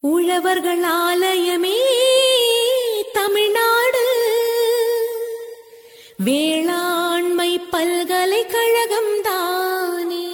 உழவர்கள் ஆலயமே தமிழ்நாடு வேளாண்மை பல்கலைக்கழகம் தானே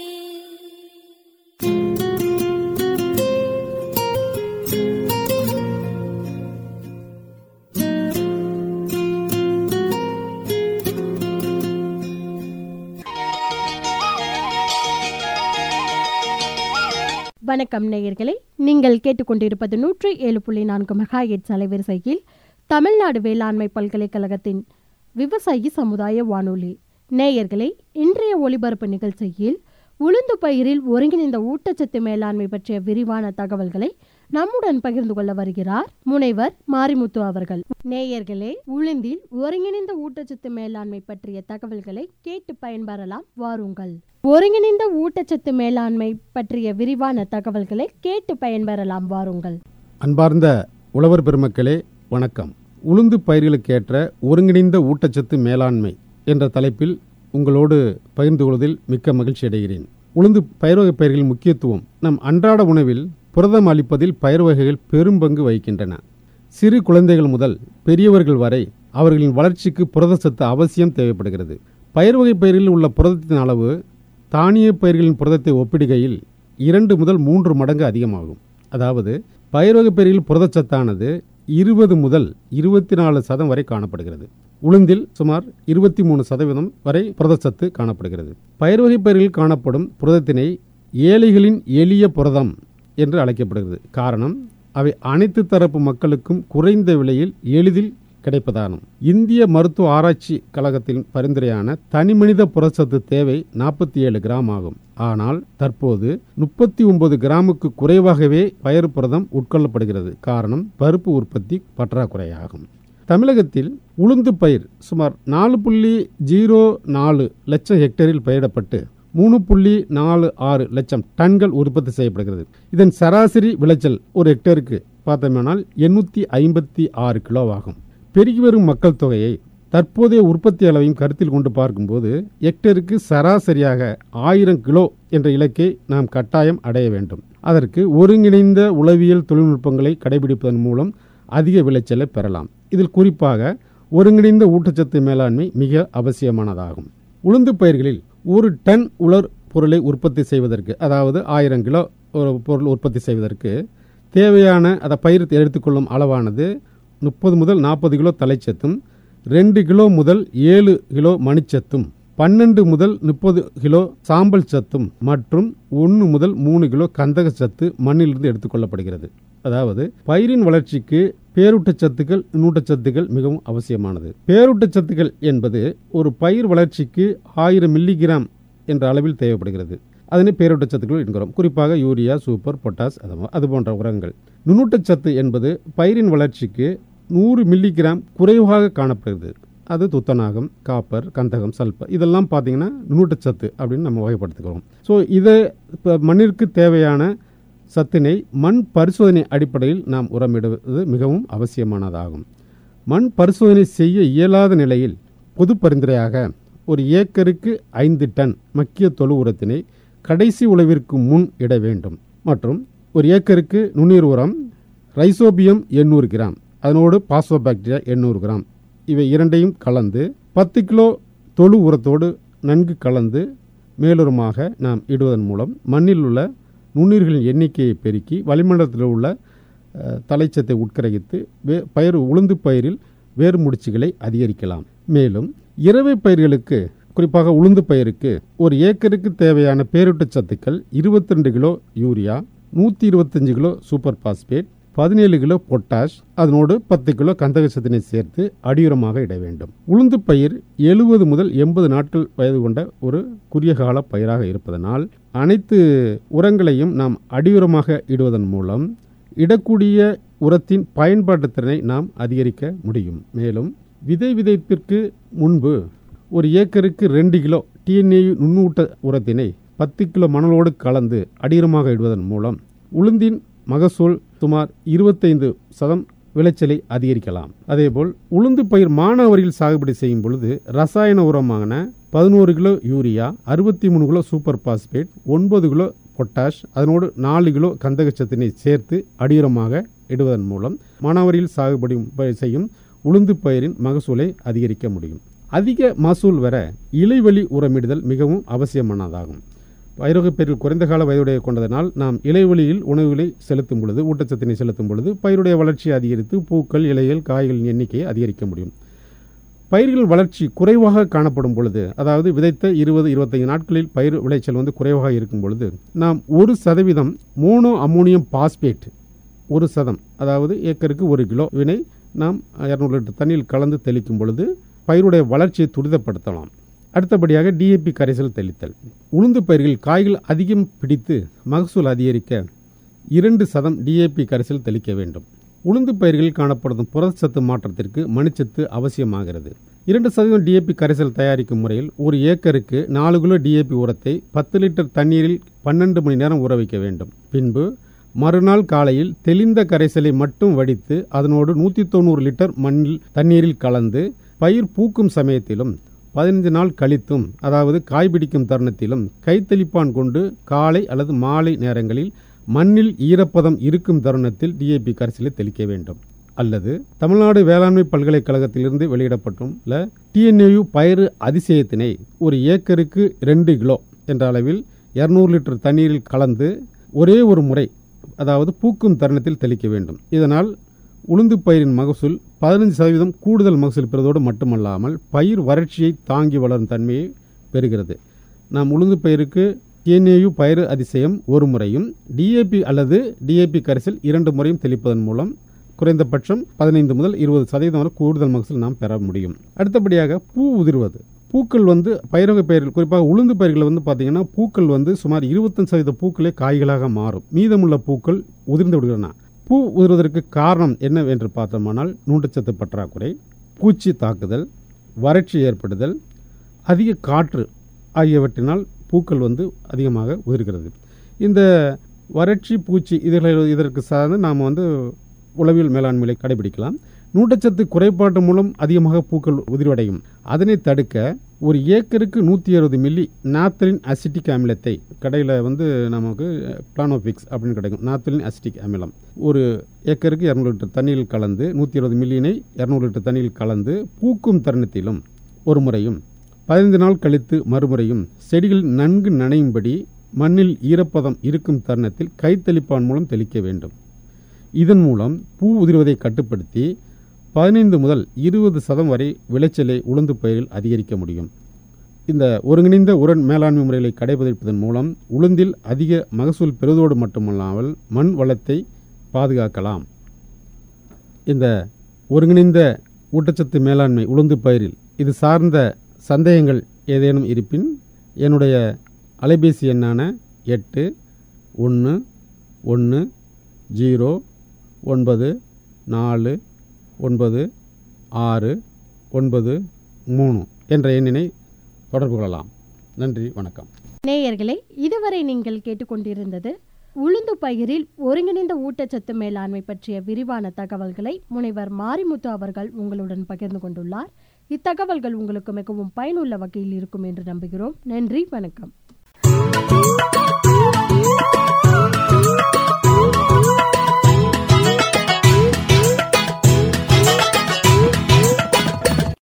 வணக்கம் நேயர்களே நீங்கள் கேட்டுக்கொண்டிருப்பது நூற்றி ஏழு புள்ளி நான்கு மெகா எட்ஸ் அலைவரிசையில் தமிழ்நாடு வேளாண்மை பல்கலைக்கழகத்தின் விவசாயி சமுதாய வானொலி நேயர்களே இன்றைய ஒளிபரப்பு நிகழ்ச்சியில் உளுந்து பயிரில் ஒருங்கிணைந்த ஊட்டச்சத்து மேலாண்மை பற்றிய விரிவான தகவல்களை நம்முடன் பகிர்ந்து கொள்ள வருகிறார் முனைவர் மாரிமுத்து அவர்கள் நேயர்களே உளுந்தில் ஒருங்கிணைந்த ஊட்டச்சத்து மேலாண்மை பற்றிய தகவல்களை கேட்டு பயன்பெறலாம் வாருங்கள் ஒருங்கிணைந்த ஊட்டச்சத்து மேலாண்மை பற்றிய விரிவான தகவல்களை கேட்டு பயன்பெறலாம் வாருங்கள் அன்பார்ந்த உழவர் பெருமக்களே வணக்கம் உளுந்து பயிர்களுக்கேற்ற ஒருங்கிணைந்த ஊட்டச்சத்து மேலாண்மை என்ற தலைப்பில் உங்களோடு பகிர்ந்து கொள்வதில் மிக்க மகிழ்ச்சி அடைகிறேன் உளுந்து பயிர் வகை பயிர்களின் முக்கியத்துவம் நம் அன்றாட உணவில் புரதம் அளிப்பதில் பயிர் வகைகள் பெரும் பங்கு வகிக்கின்றன சிறு குழந்தைகள் முதல் பெரியவர்கள் வரை அவர்களின் வளர்ச்சிக்கு புரதச்சத்து அவசியம் தேவைப்படுகிறது பயிர் வகை பயிர்களில் உள்ள புரதத்தின் அளவு தானிய பயிர்களின் புரதத்தை ஒப்பிடுகையில் இரண்டு முதல் மூன்று மடங்கு அதிகமாகும் அதாவது பயிர் வகை பயிர்களில் புரதச்சத்தானது இருபது முதல் இருபத்தி நாலு சதம் வரை காணப்படுகிறது உளுந்தில் சுமார் இருபத்தி மூணு சதவீதம் வரை புரதச்சத்து காணப்படுகிறது பயிர் வகை பயிர்களில் காணப்படும் புரதத்தினை ஏழைகளின் எளிய புரதம் என்று அழைக்கப்படுகிறது காரணம் அவை அனைத்து தரப்பு மக்களுக்கும் குறைந்த விலையில் எளிதில் கிடைப்பதாகும் இந்திய மருத்துவ ஆராய்ச்சி கழகத்தின் பரிந்துரையான தனிமனித புரதச்சத்து தேவை நாற்பத்தி ஏழு கிராம் ஆகும் ஆனால் தற்போது முப்பத்தி ஒன்பது கிராமுக்கு குறைவாகவே பயறு புரதம் உட்கொள்ளப்படுகிறது காரணம் பருப்பு உற்பத்தி பற்றாக்குறையாகும் தமிழகத்தில் உளுந்து பயிர் சுமார் நாலு புள்ளி ஜீரோ நாலு லட்சம் ஹெக்டேரில் பயிரிடப்பட்டு மூணு புள்ளி நாலு ஆறு லட்சம் டன்கள் உற்பத்தி செய்யப்படுகிறது இதன் சராசரி விளைச்சல் ஒரு ஹெக்டேருக்கு பார்த்தோம்னால் எண்ணூற்றி ஐம்பத்தி ஆறு கிலோவாகும் பெருகி வரும் மக்கள் தொகையை தற்போதைய உற்பத்தி அளவையும் கருத்தில் கொண்டு பார்க்கும்போது ஹெக்டேருக்கு சராசரியாக ஆயிரம் கிலோ என்ற இலக்கை நாம் கட்டாயம் அடைய வேண்டும் அதற்கு ஒருங்கிணைந்த உளவியல் தொழில்நுட்பங்களை கடைபிடிப்பதன் மூலம் அதிக விளைச்சலை பெறலாம் இதில் குறிப்பாக ஒருங்கிணைந்த ஊட்டச்சத்து மேலாண்மை மிக அவசியமானதாகும் உளுந்து பயிர்களில் ஒரு டன் உலர் பொருளை உற்பத்தி செய்வதற்கு அதாவது ஆயிரம் கிலோ ஒரு பொருள் உற்பத்தி செய்வதற்கு தேவையான அதை பயிர் எடுத்துக்கொள்ளும் அளவானது முப்பது முதல் நாற்பது கிலோ தலைச்சத்தும் ரெண்டு கிலோ முதல் ஏழு கிலோ மணிச்சத்தும் பன்னெண்டு முதல் முப்பது கிலோ சாம்பல் சத்தும் மற்றும் ஒன்று முதல் மூணு கிலோ கந்தக சத்து மண்ணிலிருந்து எடுத்துக்கொள்ளப்படுகிறது அதாவது பயிரின் வளர்ச்சிக்கு பேரூட்டச்சத்துக்கள் நூட்டச்சத்துக்கள் மிகவும் அவசியமானது பேரூட்டச்சத்துக்கள் என்பது ஒரு பயிர் வளர்ச்சிக்கு ஆயிரம் மில்லிகிராம் என்ற அளவில் தேவைப்படுகிறது அதனை பேரூட்டச்சத்துக்கள் என்கிறோம் குறிப்பாக யூரியா சூப்பர் பொட்டாஸ் அது- அது போன்ற உரங்கள் நுண்ணூட்டச்சத்து என்பது பயிரின் வளர்ச்சிக்கு நூறு மில்லிகிராம் குறைவாக காணப்படுகிறது அது துத்தநாகம் காப்பர் கந்தகம் சல்பர் இதெல்லாம் பார்த்தீங்கன்னா நுண்ணூட்டச்சத்து அப்படின்னு நம்ம வகைப்படுத்துகிறோம் ஸோ இதை இப்போ மண்ணிற்கு தேவையான சத்தினை மண் பரிசோதனை அடிப்படையில் நாம் உரமிடுவது மிகவும் அவசியமானதாகும் மண் பரிசோதனை செய்ய இயலாத நிலையில் பொது பரிந்துரையாக ஒரு ஏக்கருக்கு ஐந்து டன் மக்கிய தொழு உரத்தினை கடைசி உழவிற்கு முன் இட வேண்டும் மற்றும் ஒரு ஏக்கருக்கு நுண்ணீர் உரம் ரைசோபியம் எண்ணூறு கிராம் அதனோடு பாஸ்போபாக்டீரியா எண்ணூறு கிராம் இவை இரண்டையும் கலந்து பத்து கிலோ தொழு உரத்தோடு நன்கு கலந்து மேலுரமாக நாம் இடுவதன் மூலம் மண்ணில் உள்ள நுண்ணீர்களின் எண்ணிக்கையை பெருக்கி வளிமண்டலத்தில் உள்ள அஹ், தலைச்சத்தை உட்கரைத்து வே பயிர் உளுந்து பயிரில் வேறு முடிச்சுகளை அதிகரிக்கலாம் மேலும் இரவை பயிர்களுக்கு குறிப்பாக உளுந்து பயிருக்கு ஒரு ஏக்கருக்கு தேவையான பேரூட்டச் சத்துக்கள் 22 கிலோ யூரியா நூற்றி இருபத்தஞ்சு கிலோ சூப்பர் பாஸ்பேட் பதினேழு கிலோ பொட்டாஷ் அதனோடு பத்து கிலோ கந்தக சத்தினை சேர்த்து அடியுரமாக இட வேண்டும் உளுந்து பயிர் எழுபது முதல் எண்பது நாட்கள் வயது கொண்ட ஒரு குறுகிய கால பயிராக இருப்பதனால் அனைத்து உரங்களையும் நாம் அடியுரமாக இடுவதன் மூலம் இடக்கூடிய உரத்தின் பயன்பாட்டு திறனை நாம் அதிகரிக்க முடியும் மேலும் விதை விதைப்பிற்கு முன்பு ஒரு ஏக்கருக்கு ரெண்டு கிலோ டிஎன்ஏ நுண்ணூட்ட உரத்தினை பத்து கிலோ மணலோடு கலந்து அடியுரமாக இடுவதன் மூலம் உளுந்தின் மகசூல் சுமார் இருபத்தைந்து சதம் விளைச்சலை அதிகரிக்கலாம் அதேபோல் உளுந்து பயிர் மானாவரியில் சாகுபடி செய்யும் பொழுது ரசாயன உரமான பதினோரு கிலோ யூரியா அறுபத்தி மூணு கிலோ சூப்பர் பாஸ்பேட் ஒன்பது கிலோ பொட்டாஷ் அதனோடு நாலு கிலோ கந்தகச்சத்தினை சேர்த்து அடியுரமாக இடுவதன் மூலம் மானாவரியில் சாகுபடி ப- செய்யும் உளுந்து பயிரின் மகசூலை அதிகரிக்க முடியும் அதிக மகசூல் வர இலைவெளி உரமிடுதல் மிகவும் அவசியமானதாகும் பயிரக பயிர்கள் குறைந்த கால வயதுடைய கொண்டதனால் நாம் இலைவெளியில் உணவுகளை செலுத்தும் பொழுது ஊட்டச்சத்தினை செலுத்தும் பொழுது பயிருடைய வளர்ச்சி அதிகரித்து பூக்கள் இலைகள் காய்களின் எண்ணிக்கையை அதிகரிக்க முடியும் பயிர்கள் வளர்ச்சி குறைவாக காணப்படும் பொழுது அதாவது விதைத்த இருபது இருபத்தைந்து நாட்களில் பயிர் விளைச்சல் வந்து குறைவாக இருக்கும் பொழுது நாம் ஒரு சதவீதம் மோனோ அம்மோனியம் பாஸ்பேட் ஒரு சதம் அதாவது ஏக்கருக்கு ஒரு கிலோ வினை நாம் இரநூறு லிட்டர் தண்ணியில் கலந்து தெளிக்கும் பொழுது பயிருடைய வளர்ச்சியை துரிதப்படுத்தலாம் அடுத்தபடியாக டிஏபி கரைசல் தெளித்தல் உளுந்து பயிர்கள் காய்கள் அதிகம் பிடித்து மகசூல் அதிகரிக்க இரண்டு சதம் டிஏபி கரைசல் தெளிக்க வேண்டும் உளுந்து பயிர்களில் காணப்படும் புரதச்சத்து மாற்றத்திற்கு மணிச்சத்து அவசியமாகிறது இரண்டு சதவீதம் டிஏபி கரைசல் தயாரிக்கும் முறையில் ஒரு ஏக்கருக்கு நாலு கிலோ டிஏபி உரத்தை பத்து லிட்டர் தண்ணீரில் பன்னெண்டு மணி நேரம் ஊற வைக்க வேண்டும் பின்பு மறுநாள் காலையில் தெளிந்த கரைசலை மட்டும் வடித்து அதனோடு நூற்றி தொண்ணூறு லிட்டர் மண்ணில் தண்ணீரில் கலந்து பயிர் பூக்கும் சமயத்திலும் பதினைந்து நாள் கழித்தும் அதாவது காய்பிடிக்கும் தருணத்திலும் கைத்தெளிப்பான் கொண்டு காலை அல்லது மாலை நேரங்களில் மண்ணில் ஈரப்பதம் இருக்கும் தருணத்தில் டிஏபி கரைசலை தெளிக்க வேண்டும் அல்லது தமிழ்நாடு வேளாண்மை பல்கலைக்கழகத்திலிருந்து வெளியிடப்பட்டுள்ள டிஎன்ஏயு பயிறு அதிசயத்தினை ஒரு ஏக்கருக்கு ரெண்டு கிலோ என்ற அளவில் இருநூறு லிட்டர் தண்ணீரில் கலந்து ஒரே ஒரு முறை அதாவது பூக்கும் தருணத்தில் தெளிக்க வேண்டும் இதனால் உளுந்து பயிரின் மகசூல் பதினஞ்சு சதவீதம் கூடுதல் மகசூல் பெறுவதோடு மட்டுமல்லாமல் பயிர் வறட்சியை தாங்கி வளரும் தன்மையை பெறுகிறது நாம் உளுந்து பயிருக்கு டிஎன்ஏயு பயிர் அதிசயம் ஒரு முறையும் டிஏபி அல்லது டிஏபி கரைசல் இரண்டு முறையும் தெளிப்பதன் மூலம் குறைந்தபட்சம் பதினைந்து முதல் இருபது சதவீதம் வரை கூடுதல் மகசூல் நாம் பெற முடியும் அடுத்தபடியாக பூ உதிர்வது பூக்கள் வந்து பயிரக பயிர்கள் குறிப்பாக உளுந்து பயிர்கள் வந்து பார்த்தீங்கன்னா பூக்கள் வந்து சுமார் இருபத்தஞ்சு சதவீத பூக்களே காய்களாக மாறும் மீதமுள்ள பூக்கள் உதிர்ந்து விடுகின்றன பூ உதிர்வதற்கு காரணம் என்னவென்று பார்த்தோமானால் நூட்டச்சத்து பற்றாக்குறை பூச்சி தாக்குதல் வறட்சி ஏற்படுதல் அதிக காற்று ஆகியவற்றினால் பூக்கள் வந்து அதிகமாக உதிர்கிறது இந்த வறட்சி பூச்சி இதுகளை இதற்கு சார்ந்து நாம் வந்து உளவியல் மேலாண்மையை கடைபிடிக்கலாம் நூட்டச்சத்து குறைபாட்டு மூலம் அதிகமாக பூக்கள் உதிர்வடையும் அதனை தடுக்க ஒரு ஏக்கருக்கு நூற்றி அறுபது மில்லி நாப்தலின் அசிட்டிக் அமிலத்தை கடையில் வந்து நமக்கு பிளானோபிக்ஸ் அப்படின்னு கிடைக்கும் நாப்தலின் அசிட்டிக் அமிலம் ஒரு ஏக்கருக்கு இரநூறு லிட்டர் தண்ணீரில் கலந்து நூற்றி இருபது மில்லியினை இரநூறு லிட்டர் தண்ணீரில் கலந்து பூக்கும் தருணத்திலும் ஒரு முறையும் பதினைந்து நாள் கழித்து மறுமுறையும் செடிகள் நன்கு நனையும்படி மண்ணில் ஈரப்பதம் இருக்கும் தருணத்தில் கைத்தெளிப்பான் மூலம் தெளிக்க வேண்டும் இதன் மூலம் பூ உதிர்வதை கட்டுப்படுத்தி பதினைந்து முதல் இருபது சதம் வரை விளைச்சலை உளுந்து பயிரில் அதிகரிக்க முடியும் இந்த ஒருங்கிணைந்த உரன் மேலாண்மை முறைகளை கடைபிடிப்பதன் மூலம் உளுந்தில் அதிக மகசூல் பெறுவதோடு மட்டுமல்லாமல் மண் வளத்தை பாதுகாக்கலாம் இந்த ஒருங்கிணைந்த ஊட்டச்சத்து மேலாண்மை உளுந்து பயிரில் இது சார்ந்த சந்தேகங்கள் ஏதேனும் இருப்பின் என்னுடைய அலைபேசி எண்ணான எட்டு ஒன்று ஒன்று ஜீரோ ஒன்பது நாலு ஒன்பது ஆறு ஒன்பது மூணு என்ற எண்ணினை தொடர்பு கொள்ளலாம் நன்றி வணக்கம் நேயர்களே இதுவரை நீங்கள் கேட்டுக்கொண்டிருந்தது உளுந்து பயிரில் ஒருங்கிணைந்த ஊட்டச்சத்து மேலாண்மை பற்றிய விரிவான தகவல்களை முனைவர் மாரிமுத்து அவர்கள் உங்களுடன் பகிர்ந்து கொண்டுள்ளார் இத்தகவல்கள் உங்களுக்கு மிகவும் பயனுள்ள வகையில் இருக்கும் என்று நம்புகிறோம் நன்றி வணக்கம்